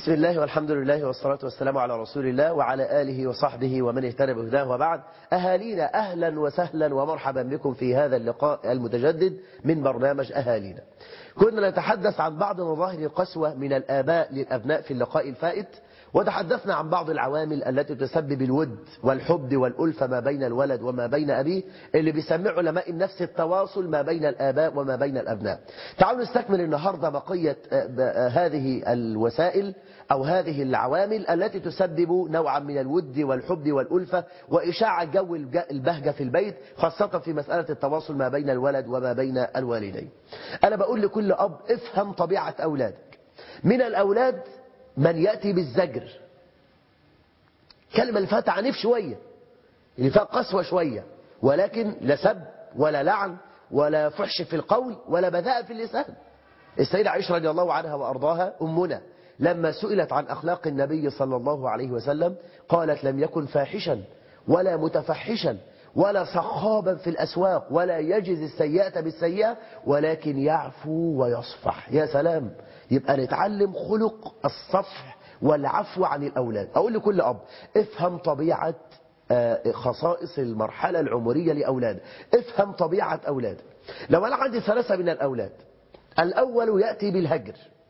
بسم الله والحمد لله والصلاة والسلام على رسول الله وعلى آله وصحبه ومن اهتدى بهداه وبعد أهالينا أهلا وسهلا ومرحبا بكم في هذا اللقاء المتجدد من برنامج أهالينا كنا نتحدث عن بعض مظاهر القسوة من الآباء للأبناء في اللقاء الفائت وتحدثنا عن بعض العوامل التي تسبب الود والحب والألفة ما بين الولد وما بين أبيه اللي بيسمع علماء النفس التواصل ما بين الآباء وما بين الأبناء تعالوا نستكمل النهاردة بقية هذه الوسائل أو هذه العوامل التي تسبب نوعا من الود والحب والألفة وإشاعة جو البهجة في البيت خاصة في مسألة التواصل ما بين الولد وما بين الوالدين أنا بقول لكل أب افهم طبيعة أولادك من الأولاد من يأتي بالزجر كلمة اللي فيها تعنيف شوية اللي فيها قسوة شوية ولكن لا سب ولا لعن ولا فحش في القول ولا بذاء في اللسان السيدة عائشة رضي الله عنها وأرضاها أمنا لما سئلت عن أخلاق النبي صلى الله عليه وسلم قالت لم يكن فاحشا ولا متفحشا ولا صخابا في الأسواق ولا يجز السيئة بالسيئة ولكن يعفو ويصفح يا سلام يبقى نتعلم خلق الصفح والعفو عن الأولاد أقول لكل أب افهم طبيعة خصائص المرحلة العمرية لأولاد افهم طبيعة أولاد لو أنا عندي ثلاثة من الأولاد الأول يأتي بالهجر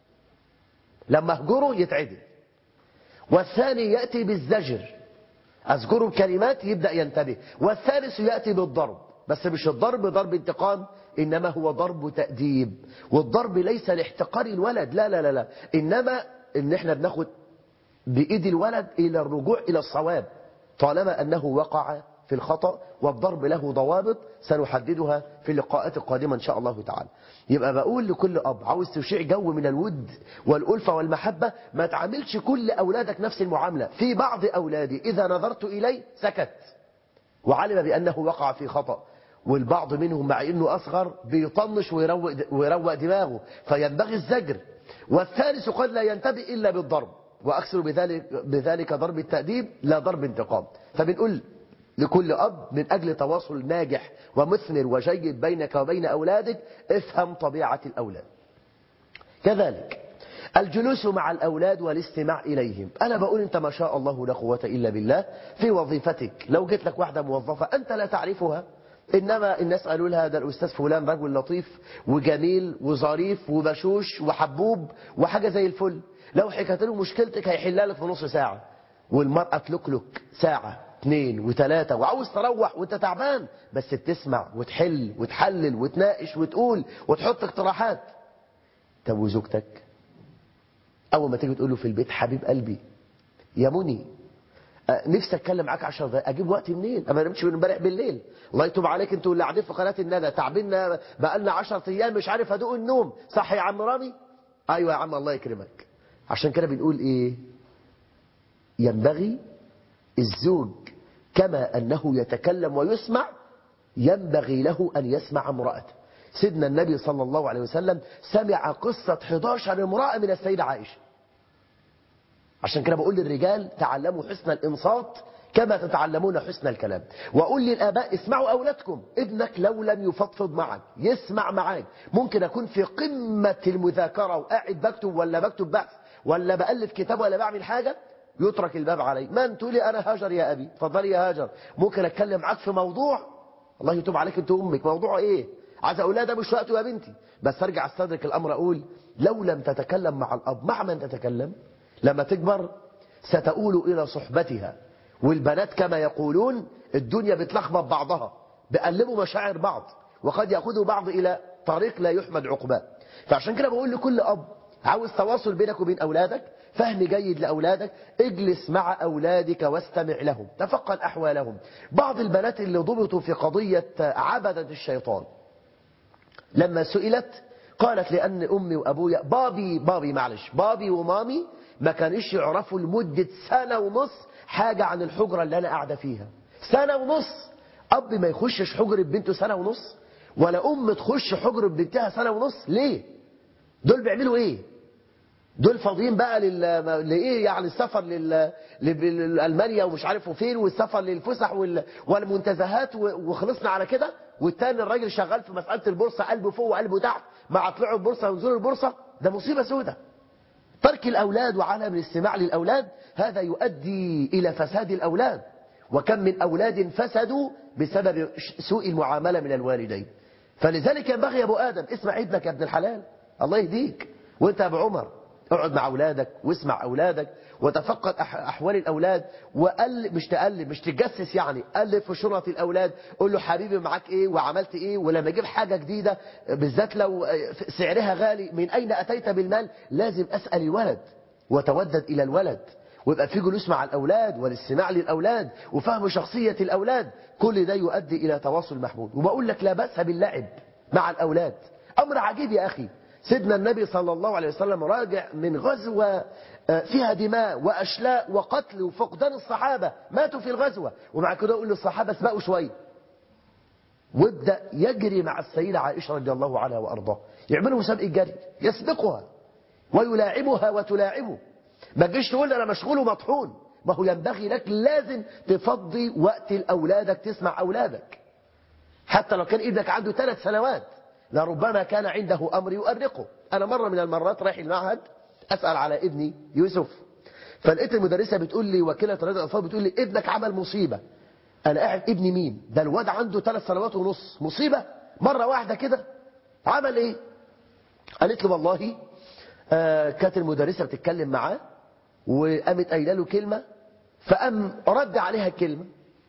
لما أهجره يتعدل والثاني يأتي بالزجر أذكره بكلمات يبدأ ينتبه والثالث يأتي بالضرب بس مش الضرب ضرب انتقام إنما هو ضرب تأديب والضرب ليس لاحتقار الولد لا لا لا لا إنما إن إحنا بناخد بإيد الولد إلى الرجوع إلى الصواب طالما أنه وقع في الخطأ والضرب له ضوابط سنحددها في اللقاءات القادمة إن شاء الله تعالى يبقى بقول لكل أب عاوز تشيع جو من الود والألفة والمحبة ما تعاملش كل أولادك نفس المعاملة في بعض أولادي إذا نظرت إليه سكت وعلم بأنه وقع في خطأ والبعض منهم مع أنه أصغر بيطنش ويروق, ويروق دماغه فينبغي الزجر والثالث قد لا ينتبه إلا بالضرب وأكثر بذلك, بذلك ضرب التأديب لا ضرب انتقام فبنقول لكل أب من أجل تواصل ناجح ومثمر وجيد بينك وبين أولادك افهم طبيعة الأولاد كذلك الجلوس مع الأولاد والاستماع إليهم أنا بقول أنت ما شاء الله لا قوة إلا بالله في وظيفتك لو جيت لك واحدة موظفة أنت لا تعرفها إنما الناس قالوا لها ده الأستاذ فلان رجل لطيف وجميل وظريف وبشوش وحبوب وحاجة زي الفل لو حكيت له مشكلتك هيحلها لك في نص ساعة والمرأة تلكلك ساعة اثنين وثلاثة وعاوز تروح وانت تعبان بس بتسمع وتحل وتحلل وتناقش وتقول وتحط اقتراحات طب وزوجتك اول ما تيجي تقول له في البيت حبيب قلبي يا مني نفسي اتكلم معاك 10 دقايق اجيب وقت منين اما نمشي من امبارح بالليل الله يتوب عليك انتوا اللي قاعدين في قناه الندى تعبنا بقالنا 10 ايام مش عارف ادوق النوم صح يا عم رامي ايوه يا عم الله يكرمك عشان كده بنقول ايه ينبغي الزوج كما أنه يتكلم ويسمع ينبغي له أن يسمع امرأته سيدنا النبي صلى الله عليه وسلم سمع قصة 11 امرأة من السيدة عائشة عشان كده بقول للرجال تعلموا حسن الإنصات كما تتعلمون حسن الكلام وأقول للآباء اسمعوا أولادكم ابنك لو لم يفضفض معك يسمع معاك ممكن أكون في قمة المذاكرة وقاعد بكتب ولا بكتب بحث ولا بألف كتاب ولا بعمل حاجة يترك الباب علي من تقولي أنا هاجر يا أبي تفضلي يا هاجر ممكن أتكلم معاك في موضوع الله يتوب عليك أنت أمك موضوع إيه عايز أقول ده مش وقته يا بنتي بس أرجع استدرك الأمر أقول لو لم تتكلم مع الأب مع من تتكلم لما تكبر ستؤول إلى صحبتها والبنات كما يقولون الدنيا بتلخبط بعضها بقلبوا مشاعر بعض وقد يأخذوا بعض إلى طريق لا يحمد عقباه فعشان كده بقول لكل أب عاوز تواصل بينك وبين أولادك فهم جيد لأولادك اجلس مع أولادك واستمع لهم تفقد أحوالهم بعض البنات اللي ضبطوا في قضية عبدة الشيطان لما سئلت قالت لأن أمي وأبويا بابي بابي معلش بابي ومامي ما كانش يعرفوا لمدة سنة ونص حاجة عن الحجرة اللي أنا قاعدة فيها سنة ونص أب ما يخشش حجرة بنته سنة ونص ولا أم تخش حجرة بنتها سنة ونص ليه دول بيعملوا إيه دول فاضيين بقى لل... لايه يعني السفر لل... لألمانيا ومش عارف فين والسفر للفسح وال... والمنتزهات و... وخلصنا على كده والتاني الراجل شغال في مسألة البورصة قلبه فوق وقلبه تحت مع طلوع البورصة ونزول البورصة ده مصيبة سودة ترك الأولاد وعدم الاستماع للأولاد هذا يؤدي إلى فساد الأولاد وكم من أولاد فسدوا بسبب سوء المعاملة من الوالدين فلذلك ينبغي يا أبو آدم اسمع ابنك يا ابن الحلال الله يهديك وانت يا أبو عمر اقعد مع أولادك واسمع أولادك وتفقد أحوال الأولاد وقلب مش تقلب مش تتجسس يعني قلب في شرط الأولاد قول له حبيبي معاك إيه وعملت إيه ولما أجيب حاجة جديدة بالذات لو سعرها غالي من أين أتيت بالمال لازم أسأل الولد وتودد إلى الولد ويبقى في جلوس مع الأولاد والاستماع للأولاد وفهم شخصية الأولاد كل ده يؤدي إلى تواصل محمود وبقول لك لا بأس باللعب مع الأولاد أمر عجيب يا أخي سيدنا النبي صلى الله عليه وسلم راجع من غزوة فيها دماء وأشلاء وقتل وفقدان الصحابة ماتوا في الغزوة ومع كده يقول للصحابة اسبقوا شوية وابدأ يجري مع السيدة عائشة رضي الله عنها وأرضاه يعملوا مسابقة جري يسبقها ويلاعبها وتلاعبه ما تجيش تقول انا مشغول ومطحون ما هو ينبغي لك لازم تفضي وقت لاولادك تسمع اولادك حتى لو كان ابنك عنده ثلاث سنوات لربما كان عنده امر يؤرقه انا مره من المرات رايح المعهد اسال على ابني يوسف فلقيت المدرسه بتقول لي وكيله رياض الاطفال بتقول لي ابنك عمل مصيبه انا قاعد ابني مين ده الواد عنده ثلاث سنوات ونص مصيبه مره واحده كده عمل ايه قالت له والله آه كانت المدرسه بتتكلم معاه وقامت قايله له كلمة فقام رد عليها كلمة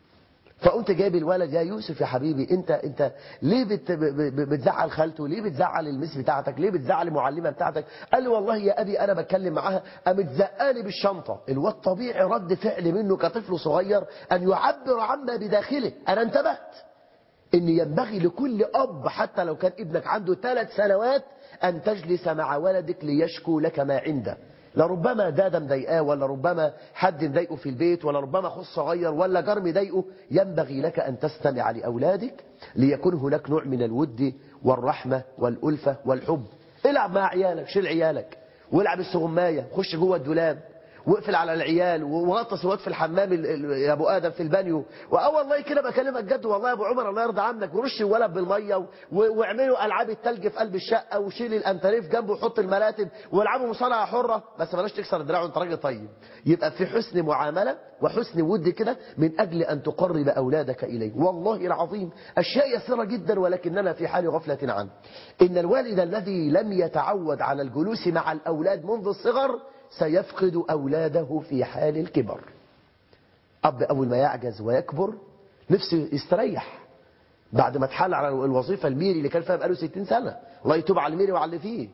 فقمت جايب الولد يا يوسف يا حبيبي انت انت ليه بت بتزعل خالته ليه بتزعل المس بتاعتك ليه بتزعل المعلمه بتاعتك قال لي والله يا ابي انا بتكلم معاها قامت زقاني بالشنطه الواد طبيعي رد فعل منه كطفل صغير ان يعبر عما بداخله انا انتبهت ان ينبغي لكل اب حتى لو كان ابنك عنده ثلاث سنوات ان تجلس مع ولدك ليشكو لك ما عنده لربما دادة مضايقاه ولا ربما حد مضايقه في البيت ولا ربما خص صغير ولا جار مضايقه ينبغي لك أن تستمع لأولادك ليكون هناك نوع من الود والرحمة والألفة والحب العب مع عيالك شيل عيالك والعب السغماية خش جوه الدولاب واقفل على العيال وغطس الواد في الحمام يا ابو ادم في البانيو واه والله كده بكلمك جد والله يا ابو عمر الله يرضى عنك ورش الولد بالميه واعملوا العاب التلج في قلب الشقه وشيل الانتريف جنبه وحط المراتب والعبوا مصارعه حره بس بلاش تكسر دراعه انت راجل طيب يبقى في حسن معامله وحسن ود كده من اجل ان تقرب اولادك اليه والله العظيم اشياء يسيره جدا ولكننا في حال غفله عنه ان الوالد الذي لم يتعود على الجلوس مع الاولاد منذ الصغر سيفقد أولاده في حال الكبر أب أول ما يعجز ويكبر نفسه يستريح بعد ما اتحال على الوظيفة الميري اللي كان فيها بقاله 60 سنة الله يتوب على الميري وعلى اللي فيه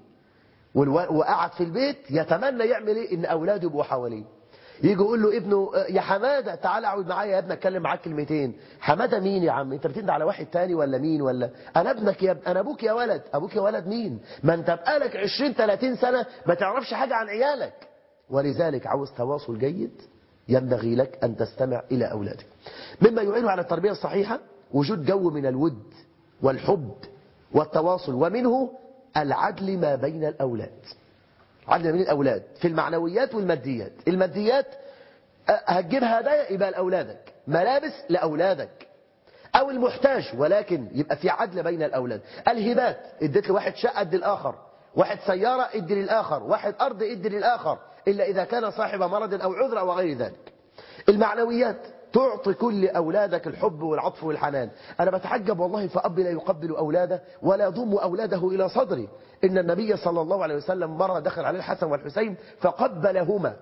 وقعد في البيت يتمنى يعمل ايه ان اولاده يبقوا حواليه يجي يقول له ابنه يا حماده تعالى اقعد معايا يا ابني اتكلم معاك كلمتين حماده مين يا عم انت بتندى على واحد تاني ولا مين ولا انا ابنك يا اب... انا ابوك يا ولد ابوك يا ولد مين ما انت بقالك 20 30 سنه ما تعرفش حاجه عن عيالك ولذلك عاوز تواصل جيد ينبغي لك ان تستمع الى اولادك مما يعين على التربيه الصحيحه وجود جو من الود والحب والتواصل ومنه العدل ما بين الاولاد عدل ما بين الاولاد في المعنويات والماديات الماديات هتجيب هدايا يبقى لاولادك ملابس لاولادك او المحتاج ولكن يبقى في عدل بين الاولاد الهبات اديت لواحد شقه ادي الاخر واحد سياره ادي للاخر واحد ارض ادي للاخر الا اذا كان صاحب مرض او عذر او غير ذلك المعنويات تعطي كل أولادك الحب والعطف والحنان أنا بتعجب والله فأب لا يقبل أولاده ولا يضم أولاده إلى صدري إن النبي صلى الله عليه وسلم مرة دخل عليه الحسن والحسين فقبلهما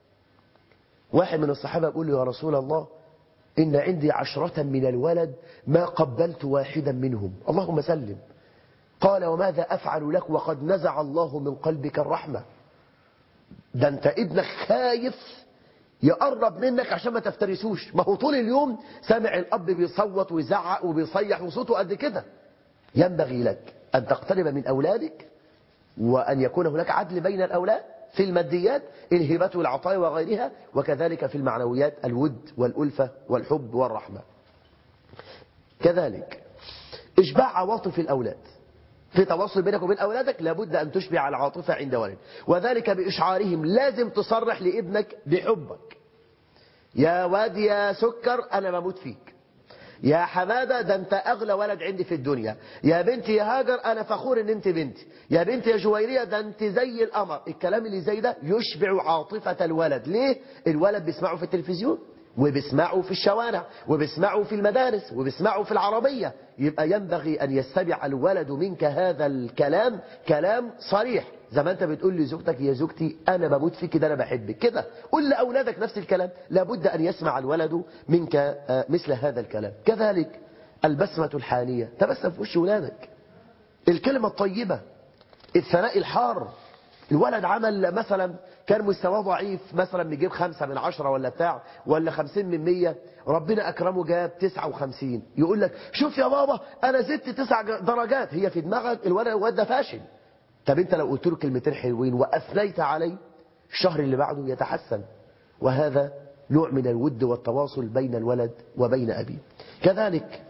واحد من الصحابة يقول له يا رسول الله إن عندي عشرة من الولد ما قبلت واحدا منهم اللهم سلم قال وماذا أفعل لك وقد نزع الله من قلبك الرحمة ده أنت ابنك خايف يقرب منك عشان ما تفترسوش ما هو طول اليوم سامع الأب بيصوت ويزعق وبيصيح وصوته قد كده ينبغي لك أن تقترب من أولادك وأن يكون هناك عدل بين الأولاد في الماديات الهبة والعطايا وغيرها وكذلك في المعنويات الود والألفة والحب والرحمة كذلك إشباع عواطف الأولاد في تواصل بينك وبين أولادك لابد أن تشبع العاطفة عند ولد وذلك بإشعارهم لازم تصرح لابنك بحبك يا واد يا سكر أنا بموت فيك يا حمادة ده انت اغلى ولد عندي في الدنيا يا بنتي يا هاجر انا فخور ان انت بنتي يا بنتي يا جويرية ده انت زي القمر الكلام اللي زي ده يشبع عاطفة الولد ليه الولد بيسمعه في التلفزيون وبيسمعوا في الشوارع وبيسمعوا في المدارس وبيسمعوا في العربية يبقى ينبغي أن يستمع الولد منك هذا الكلام كلام صريح زي ما أنت بتقول لزوجتك يا زوجتي أنا بموت فيك ده أنا بحبك كده قل لأولادك نفس الكلام لابد أن يسمع الولد منك آه، مثل هذا الكلام كذلك البسمة الحانية تبسم في وش ولادك الكلمة الطيبة الثناء الحار الولد عمل مثلا كان مستواه ضعيف مثلا بيجيب خمسة من عشرة ولا بتاع ولا خمسين من مية ربنا أكرمه جاب تسعة وخمسين يقول لك شوف يا بابا أنا زدت تسع درجات هي في دماغك الولد الولد ده فاشل طب أنت لو قلت له كلمتين حلوين وأثنيت عليه الشهر اللي بعده يتحسن وهذا نوع من الود والتواصل بين الولد وبين أبيه كذلك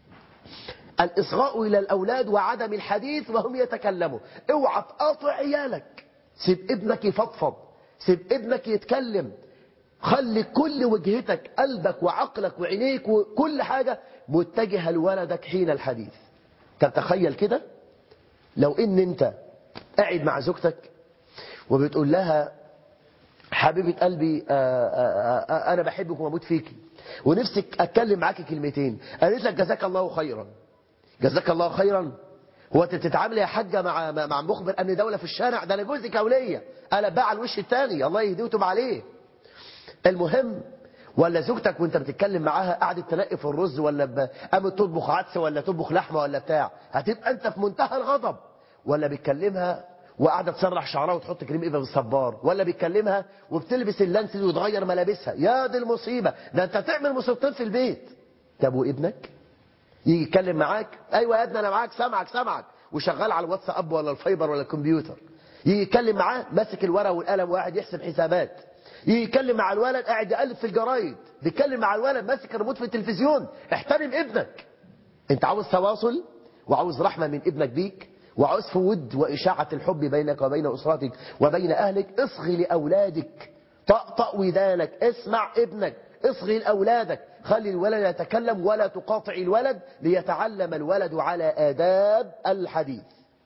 الإصغاء إلى الأولاد وعدم الحديث وهم يتكلموا اوعى تقاطع عيالك سيب ابنك يفضفض سيب ابنك يتكلم خلي كل وجهتك قلبك وعقلك وعينيك وكل حاجة متجهة لولدك حين الحديث طب تخيل كده لو ان انت قاعد مع زوجتك وبتقول لها حبيبة قلبي آآ آآ انا بحبك وبموت فيكي ونفسك اتكلم معاكي كلمتين قالت لك جزاك الله خيرا جزاك الله خيرا هو انت بتتعامل يا حاجه مع مع مخبر امن دوله في الشارع ده انا جوزك اوليه انا بقى على الوش الثاني الله يهديه وتب عليه المهم ولا زوجتك وانت بتتكلم معاها قعدت تنقي في الرز ولا قامت تطبخ عدس ولا تطبخ لحمه ولا بتاع هتبقى انت في منتهى الغضب ولا بتكلمها وقاعده تسرح شعرها وتحط كريم ايفا بالصبار ولا بيتكلمها وبتلبس اللانس دي وتغير ملابسها يا دي المصيبه ده انت تعمل مصيبتين في البيت طب وابنك يجي يتكلم معاك ايوه يا ابني انا معاك سامعك سامعك وشغال على الواتساب ولا الفايبر ولا الكمبيوتر يجي يتكلم معاه ماسك الورقه والقلم وقاعد يحسب حسابات يجي يتكلم مع الولد قاعد يقلب في الجرايد بيتكلم مع الولد ماسك الريموت في التلفزيون احترم ابنك انت عاوز تواصل وعاوز رحمه من ابنك بيك وعاوز في ود واشاعه الحب بينك وبين اسرتك وبين اهلك اصغي لاولادك طقطق ودانك اسمع ابنك اصغي لاولادك خلي الولد يتكلم ولا تقاطع الولد ليتعلم الولد على آداب الحديث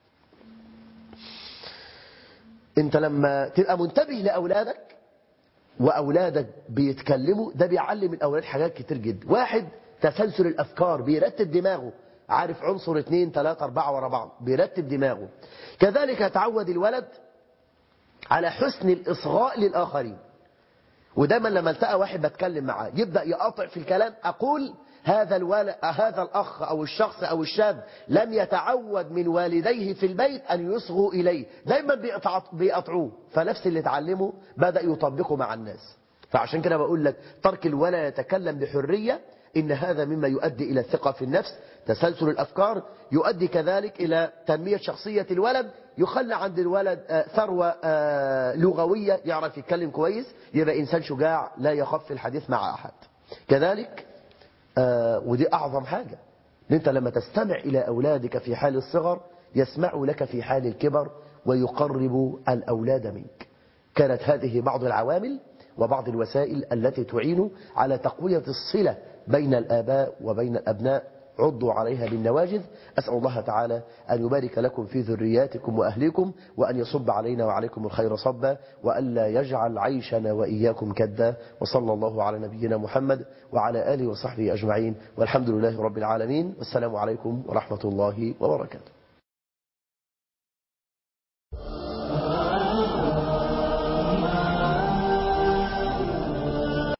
انت لما تبقى منتبه لأولادك وأولادك بيتكلموا ده بيعلم الأولاد حاجات كتير جدا واحد تسلسل الأفكار بيرتب دماغه عارف عنصر اتنين تلاتة أربعة ورا بعض بيرتب دماغه كذلك يتعود الولد على حسن الإصغاء للآخرين ودايما لما التقى واحد بتكلم معاه يبدأ يقاطع في الكلام أقول هذا الوال... هذا الأخ أو الشخص أو الشاب لم يتعود من والديه في البيت أن يصغوا إليه دايما بيقطع... بيقطعوه فنفس اللي اتعلمه بدأ يطبقه مع الناس فعشان كده بقول لك ترك الولد يتكلم بحرية إن هذا مما يؤدي إلى الثقة في النفس تسلسل الأفكار يؤدي كذلك إلى تنمية شخصية الولد يخلى عند الولد ثروة لغوية يعرف يتكلم كويس يبقى إنسان شجاع لا يخاف في الحديث مع أحد كذلك ودي أعظم حاجة ان أنت لما تستمع إلى أولادك في حال الصغر يسمعوا لك في حال الكبر ويقرب الأولاد منك كانت هذه بعض العوامل وبعض الوسائل التي تعين على تقوية الصلة بين الآباء وبين الأبناء عضوا عليها بالنواجذ أسأل الله تعالى أن يبارك لكم في ذرياتكم وأهليكم وأن يصب علينا وعليكم الخير صبا وألا يجعل عيشنا وإياكم كدا وصلى الله على نبينا محمد وعلى آله وصحبه أجمعين والحمد لله رب العالمين والسلام عليكم ورحمة الله وبركاته